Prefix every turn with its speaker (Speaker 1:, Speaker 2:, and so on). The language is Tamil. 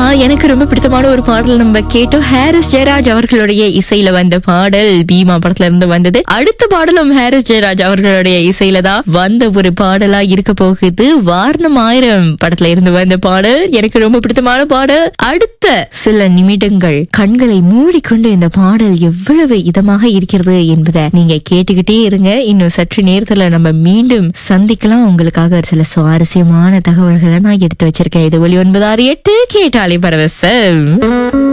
Speaker 1: எனக்கு ரொம்ப பிடித்தமான ஒரு பாடல் நம்ம கேட்டோம் ஹாரிஸ் ஜெயராஜ் அவர்களுடைய இசையில வந்த பாடல் பீமா படத்துல இருந்து வந்தது அடுத்த பாடலும் ஹாரிஸ் ஜெயராஜ் அவர்களுடைய இசையில தான் வந்த ஒரு பாடலா இருக்க போகுது வாரணம் ஆயிரம் படத்துல இருந்து வந்த பாடல் எனக்கு ரொம்ப பிடித்தமான பாடல் அடுத்த சில நிமிடங்கள் கண்களை மூடிக்கொண்டு இந்த பாடல் எவ்வளவு இதமாக இருக்கிறது என்பதை நீங்க கேட்டுக்கிட்டே இருங்க இன்னும் சற்று நேரத்துல நம்ம மீண்டும் சந்திக்கலாம் உங்களுக்காக ஒரு சில சுவாரஸ்யமான தகவல்களை நான் எடுத்து வச்சிருக்கேன் இது ஒலி ஒன்பது ஆறு எட்டு கேட்டாலே பரவசம்